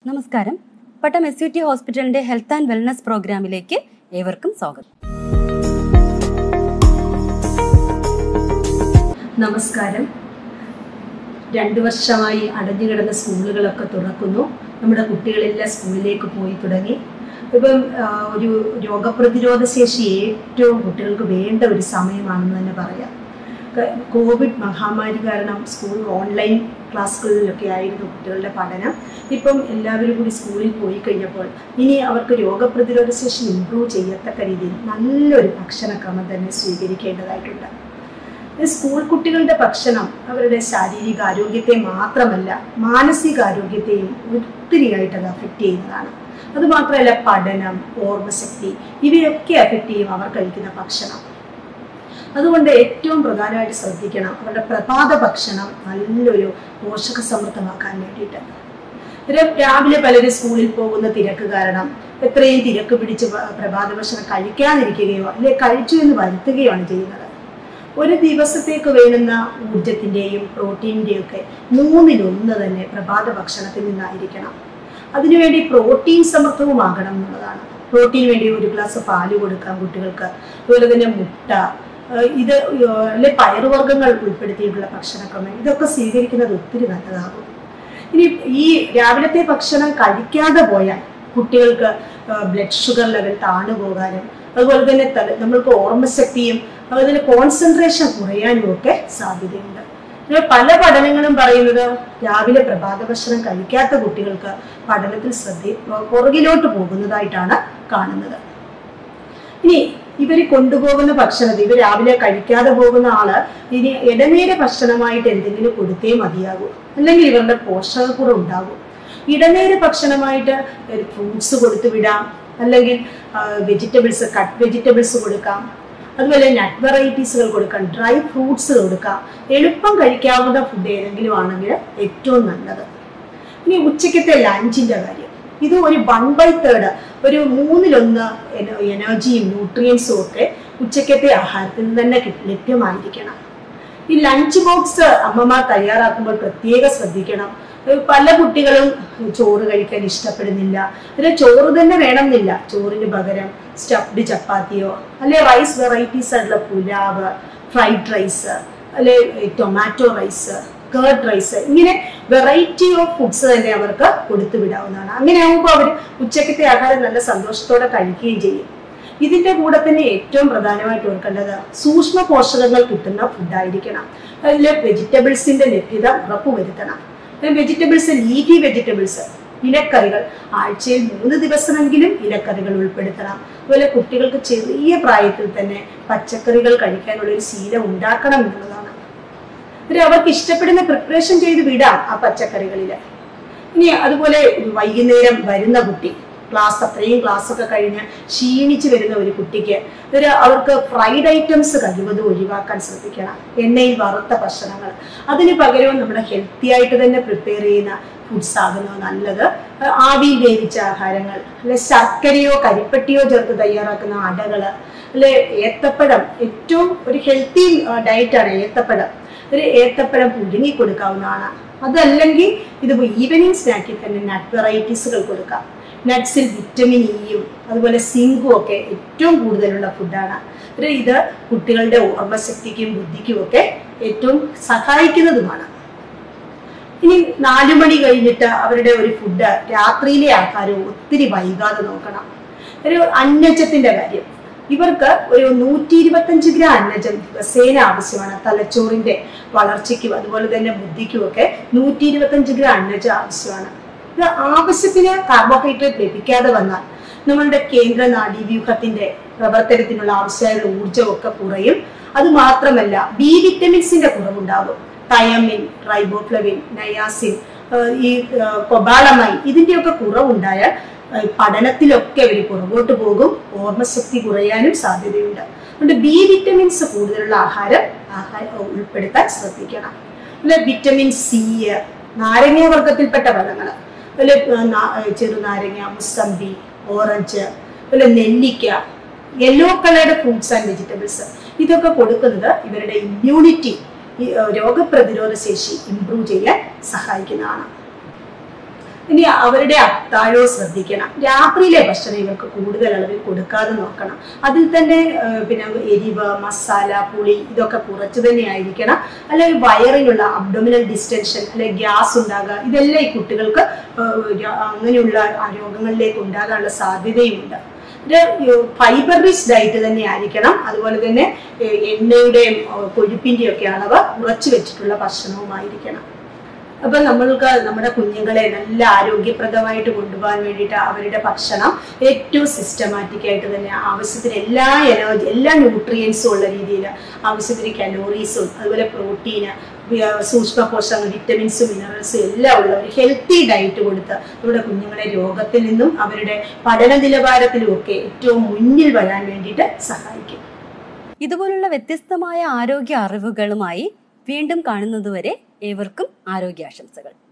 നമസ്കാരം Pattom S U T ഹോസ്പിറ്റലിന്റെ health and wellness പ്രോഗ്രാമിലേക്ക് ഏവർക്കും സ്വാഗതം നമസ്കാരം രണ്ടു വർഷമായി അടഞ്ഞുകിടന്ന സ്കൂളുകളൊക്കെ തുറക്കുന്നു നമ്മുടെ കുട്ടികളെല്ലാം സ്കൂളിലേക്ക് പോയി തുടങ്ങി ഇപ്പം ആ, ഒരു രോഗപ്രതിരോധ ശേഷി ഏറ്റവും കുട്ടികൾക്ക് വേണ്ട ഒരു സമയമാണെന്ന് തന്നെ പറയാം ക- കോവിഡ് മഹാമാരി കാരണം സ്കൂൾ ഓൺലൈൻ ക്ലാസ്സുകളിലൊക്കെ ആയിരുന്നു കുട്ടികളുടെ പഠനം ഇപ്പം എല്ലാവരും കൂടി സ്കൂളിൽ പോയി കഴിഞ്ഞപ്പോൾ ഇനി അവർക്ക് രോഗപ്രതിരോധ ശേഷി ഇമ്പ്രൂവ് ചെയ്യത്തക്ക രീതിയിൽ നല്ലൊരു ഭക്ഷണക്രമം തന്നെ സ്വീകരിക്കേണ്ടതായിട്ടുണ്ട് ഈ സ്കൂൾ കുട്ടികളുടെ ഭക്ഷണം അവരുടെ ശാരീരിക ആരോഗ്യത്തെ മാത്രമല്ല മാനസികാരോഗ്യത്തെയും ഒത്തിരിയായിട്ട് അത് അഫക്റ്റ് ചെയ്യുന്നതാണ് അതുമാത്രമല്ല പഠനം ഓർമ്മശക്തി ഇവയൊക്കെ അഫക്റ്റ് ചെയ്യും അവർ കഴിക്കുന്ന ഭക്ഷണം അതുകൊണ്ട് ഏറ്റവും പ്രധാനമായിട്ട് ശ്രദ്ധിക്കണം അവരുടെ പ്രഭാത ഭക്ഷണം നല്ലൊരു പോഷക സമൃദ്ധമാക്കാൻ വേണ്ടിയിട്ട് ഇവര് രാവിലെ പലരും സ്കൂളിൽ പോകുന്ന തിരക്ക് കാരണം എത്രയും തിരക്ക് പിടിച്ച് പ- പ്രഭാത ഭക്ഷണം കഴിക്കാതിരിക്കുകയോ അല്ലെ കഴിച്ചു എന്ന് വരുത്തുകയാണ് ചെയ്യുന്നത് ഒരു ദിവസത്തേക്ക് വേണ്ടുന്ന ഊർജത്തിൻ്റെയും പ്രോട്ടീനിൻ്റെയും ഒക്കെ മൂന്നിലൊന്ന് തന്നെ പ്രഭാത ഭക്ഷണത്തിൽ നിന്നായിരിക്കണം അതിനുവേണ്ടി പ്രോട്ടീൻ സമൃദ്ധവുമാകണം എന്നുള്ളതാണ് പ്രോട്ടീൻ വേണ്ടി ഒരു ഗ്ലാസ് പാല് കൊടുക്കാം കുട്ടികൾക്ക് അതുപോലെ തന്നെ മുട്ട ഏഹ് ഇത് ഏഹ് അല്ലെ പയറുവർഗ്ഗങ്ങൾ ഉൾപ്പെടുത്തിയിട്ടുള്ള ഭക്ഷണക്രമം ഇതൊക്കെ സ്വീകരിക്കുന്നത് ഒത്തിരി നല്ലതാകും ഇനി ഈ രാവിലത്തെ ഭക്ഷണം കഴിക്കാതെ പോയാൽ കുട്ടികൾക്ക് ബ്ലഡ് ഷുഗർ ലെവൽ താണു പോകാനും അതുപോലെ തന്നെ തല നമ്മൾക്ക് ഓർമ്മശക്തിയും അതുപോലെ തന്നെ കോൺസെൻട്രേഷൻ കുറയാനും ഒക്കെ സാധ്യതയുണ്ട് പിന്നെ പല പഠനങ്ങളും പറയുന്നത് രാവിലെ പ്രഭാത ഭക്ഷണം കഴിക്കാത്ത കുട്ടികൾക്ക് പഠനത്തിൽ ശ്രദ്ധ പുറകിലോട്ട് പോകുന്നതായിട്ടാണ് കാണുന്നത് ഇനി ഇവർ കൊണ്ടുപോകുന്ന ഭക്ഷണത്തിൽ ഇവർ രാവിലെ കഴിക്കാതെ പോകുന്ന ആള് ഇനി ഇടനേര ഭക്ഷണമായിട്ട് എന്തെങ്കിലും കൊടുത്തേ മതിയാകൂ അല്ലെങ്കിൽ ഇവരുടെ പോഷകക്കുറവ് ഉണ്ടാകും ഇടനേര ഭക്ഷണമായിട്ട് ഫ്രൂട്ട്സ് കൊടുത്തു വിടാം അല്ലെങ്കിൽ വെജിറ്റബിൾസ് കട്ട് വെജിറ്റബിൾസ് കൊടുക്കാം അതുപോലെ നട്ട് വെറൈറ്റീസുകൾ കൊടുക്കാം ഡ്രൈ ഫ്രൂട്ട്സ് കൊടുക്കാം എളുപ്പം കഴിക്കാവുന്ന ഫുഡ് ഏതെങ്കിലും ആണെങ്കിൽ ഏറ്റവും നല്ലത് ഇനി ഉച്ചക്കത്തെ ലഞ്ചിന്റെ കാര്യം ഇത് ഒരു വൺ ബൈ തേർഡ് ഒരു മൂന്നിലൊന്ന് എന- എനർജിയും ന്യൂട്രിയൻസും ഒക്കെ ഉച്ചക്കത്തെ ആഹാരത്തിൽ നിന്ന് തന്നെ കിട്ട- ലഭ്യമായിരിക്കണം ഈ ലഞ്ച് ബോക്സ് അമ്മമാർ തയ്യാറാക്കുമ്പോൾ പ്രത്യേകം ശ്രദ്ധിക്കണം ഏഹ് പല കുട്ടികളും ചോറ് കഴിക്കാൻ ഇഷ്ടപ്പെടുന്നില്ല അതിന് ചോറ് തന്നെ വേണമെന്നില്ല ചോറിന് പകരം സ്റ്റഫ്ഡ് ചപ്പാത്തിയോ അല്ലെ റൈസ് വെറൈറ്റീസ് ആയിട്ടുള്ള പുലാവ് ഫ്രൈഡ് റൈസ് അല്ലെ ടൊമാറ്റോ റൈസ് കേർഡ് റൈസ് ഇങ്ങനെ വെറൈറ്റി ഓഫ് ഫുഡ്സ് തന്നെ അവർക്ക് കൊടുത്തു വിടാവുന്നതാണ് അങ്ങനെ ആകുമ്പോൾ അവർ ഉച്ചക്കത്തെ ആഹാരം നല്ല സന്തോഷത്തോടെ കഴിക്കുകയും ചെയ്യും ഇതിന്റെ കൂടെ തന്നെ ഏറ്റവും പ്രധാനമായിട്ട് ഓർക്കേണ്ടത് സൂക്ഷ്മ പോഷകങ്ങൾ കിട്ടുന്ന ഫുഡായിരിക്കണം അതിൽ വെജിറ്റബിൾസിന്റെ ലഭ്യത ഉറപ്പുവരുത്തണം വെജിറ്റബിൾസ് ലീഫി വെജിറ്റബിൾസ് ഇലക്കറികൾ ആഴ്ചയിൽ മൂന്ന് ദിവസമെങ്കിലും ഇലക്കറികൾ ഉൾപ്പെടുത്തണം അതുപോലെ കുട്ടികൾക്ക് ചെറിയ പ്രായത്തിൽ തന്നെ പച്ചക്കറികൾ കഴിക്കാനുള്ള ഒരു ശീലം ഉണ്ടാക്കണം എന്നുള്ളതാണ് ഒരു അവർക്ക് ഇഷ്ടപ്പെടുന്ന പ്രിപ്പറേഷൻ ചെയ്ത് വിടാം ആ പച്ചക്കറികളിൽ ഇനി അതുപോലെ വൈകുന്നേരം വരുന്ന കുട്ടി ക്ലാസ് അത്രയും ക്ലാസ് ഒക്കെ കഴിഞ്ഞ് ക്ഷീണിച്ച് വരുന്ന ഒരു കുട്ടിക്ക് ഒരു അവർക്ക് ഫ്രൈഡ് ഐറ്റംസ് കഴിവതും ഒഴിവാക്കാൻ ശ്രദ്ധിക്കണം എണ്ണയിൽ വറുത്ത ഭക്ഷണങ്ങൾ അതിന് പകരവും നമ്മുടെ ഹെൽത്തി ആയിട്ട് തന്നെ പ്രിപ്പയർ ചെയ്യുന്ന ഫുഡ്സ് ആകുന്നു നല്ലത് ആവിയിൽ വേവിച്ച ആഹാരങ്ങൾ അല്ലെ ശർക്കരയോ കരിപ്പട്ടിയോ ചേർത്ത് തയ്യാറാക്കുന്ന അടകള് അല്ലെ ഏത്തപ്പഴം ഏറ്റവും ഒരു ഹെൽത്തി ഡയറ്റാണ് ഏത്തപ്പഴം ഒരു ഏത്തപ്പഴം പുഴുങ്ങി കൊടുക്കാവുന്നതാണ് അതല്ലെങ്കിൽ ഇത് ഈവനിങ് സ്നാക്കിൽ തന്നെ നട്ട് വെറൈറ്റീസുകൾ കൊടുക്കാം നട്ട്സിൽ വിറ്റമിൻ ഇയും അതുപോലെ സിങ്കും ഒക്കെ ഏറ്റവും കൂടുതലുള്ള ഫുഡാണ് ഒരു ഇത് കുട്ടികളുടെ ഓർമ്മശക്തിക്കും ബുദ്ധിക്കും ഒക്കെ ഏറ്റവും സഹായിക്കുന്നതുമാണ് ഇനി നാലു മണി കഴിഞ്ഞിട്ട് അവരുടെ ഒരു ഫുഡ് രാത്രിയിലെ ആഹാരവും ഒത്തിരി വൈകാതെ നോക്കണം ഒരു അന്നജത്തിന്റെ കാര്യം ഇവർക്ക് ഒരു നൂറ്റി ഇരുപത്തഞ്ച് ഗ്രാം അന്നജം ദിവസേന ആവശ്യമാണ് തലച്ചോറിന്റെ വളർച്ചയ്ക്കും അതുപോലെ തന്നെ ബുദ്ധിക്കും ഒക്കെ നൂറ്റി ഇരുപത്തഞ്ച് ഗ്രാം അന്നജം ആവശ്യമാണ് ഇത് ആവശ്യത്തിന് കാർബോഹൈഡ്രേറ്റ് ലഭിക്കാതെ വന്നാൽ നമ്മളുടെ കേന്ദ്ര നാഡീവ്യൂഹത്തിന്റെ പ്രവർത്തനത്തിനുള്ള ആവശ്യമായുള്ള ഊർജ്ജമൊക്കെ കുറയും അത് മാത്രമല്ല ബി വിറ്റമിൻസിന്റെ കുറവുണ്ടാകും തയമിൻ റൈബോഫ്ലവിൻ നയാസിൻ ഏഹ് ഈ കൊബാളമൈൻ ഇതിന്റെയൊക്കെ കുറവുണ്ടായാൽ ഏഹ് പഠനത്തിലൊക്കെ അവർ പുറകോട്ട് പോകും ഓർമ്മശക്തി കുറയാനും സാധ്യതയുണ്ട് അതുകൊണ്ട് ബി വിറ്റമിൻസ് കൂടുതലുള്ള ആഹാരം ആഹാരം ഉൾപ്പെടുത്താൻ ശ്രദ്ധിക്കണം പിന്നെ വിറ്റമിൻ സി നാരങ്ങ വർഗത്തിൽപ്പെട്ട ഫലങ്ങൾ അതുപോലെ ഏഹ് നാ- ഏഹ് ചെറുനാരങ്ങ മുസമ്പി ഓറഞ്ച് അതുപോലെ നെല്ലിക്ക yellow coloured fruits and vegetables ഇതൊക്കെ കൊടുക്കുന്നത് ഇവരുടെ ഇമ്മ്യൂണിറ്റി ഈ ഏഹ് രോഗപ്രതിരോധ ശേഷി ഇംപ്രൂവ് ചെയ്യാൻ സഹായിക്കുന്നതാണ് ഇനി അവരുടെ അത്താഴവും ശ്രദ്ധിക്കണം രാത്രിയിലെ ഭക്ഷണം ഇവർക്ക് കൂടുതൽ അളവിൽ കൊടുക്കാതെ നോക്കണം അതിൽ തന്നെ ആ, പിന്നെ എരിവ് മസാല പുളി ഇതൊക്കെ കുറച്ച് തന്നെ ആയിരിക്കണം അല്ലെങ്കിൽ വയറിനുള്ള അബ്ഡോമിനൽ ഡിസ്റ്റൻഷൻ അല്ലെങ്കിൽ ഗ്യാസ് ഉണ്ടാകുക ഇതെല്ലാം ഈ കുട്ടികൾക്ക് ആ, ര- അങ്ങനെയുള്ള ആ രോഗങ്ങളിലേക്ക് ഉണ്ടാകാനുള്ള സാധ്യതയുമുണ്ട് ഫൈബർ റിച്ച് ഡയറ്റ് തന്നെ ആയിരിക്കണം അതുപോലെ തന്നെ ഏ, എണ്ണയുടെയും ആ, കൊഴുപ്പിന്റെയും ഒക്കെ അളവ് കുറച്ച് വെച്ചിട്ടുള്ള ഭക്ഷണവുമായിരിക്കണം അപ്പൊ നമ്മൾക്ക് നമ്മുടെ കുഞ്ഞുങ്ങളെ നല്ല ആരോഗ്യപ്രദമായിട്ട് കൊണ്ടുപോകാൻ വേണ്ടിയിട്ട് അവരുടെ ഭക്ഷണം ഏറ്റവും സിസ്റ്റമാറ്റിക് ആയിട്ട് തന്നെ ആവശ്യത്തിന് എല്ലാ എനർജി എല്ലാ ന്യൂട്രിയൻസും ഉള്ള രീതിയിൽ ആവശ്യത്തിന് കലോറീസും അതുപോലെ പ്രോട്ടീന് സൂക്ഷ്മ പോഷകങ്ങൾ വിറ്റമിൻസും മിനറൽസും എല്ലാം ഉള്ള ഒരു ഹെൽത്തി ഡയറ്റ് കൊടുത്ത് നമ്മുടെ കുഞ്ഞുങ്ങളെ രോഗത്തിൽ നിന്നും അവരുടെ പഠന നിലവാരത്തിലും ഒക്കെ ഏറ്റവും മുന്നിൽ വരാൻ വേണ്ടിയിട്ട് സഹായിക്കും ഇതുപോലുള്ള വ്യത്യസ്തമായ ആരോഗ്യ അറിവുകളുമായി വീണ്ടും കാണുന്നതുവരെ ഏവർക്കും ആരോഗ്യാശംസകൾ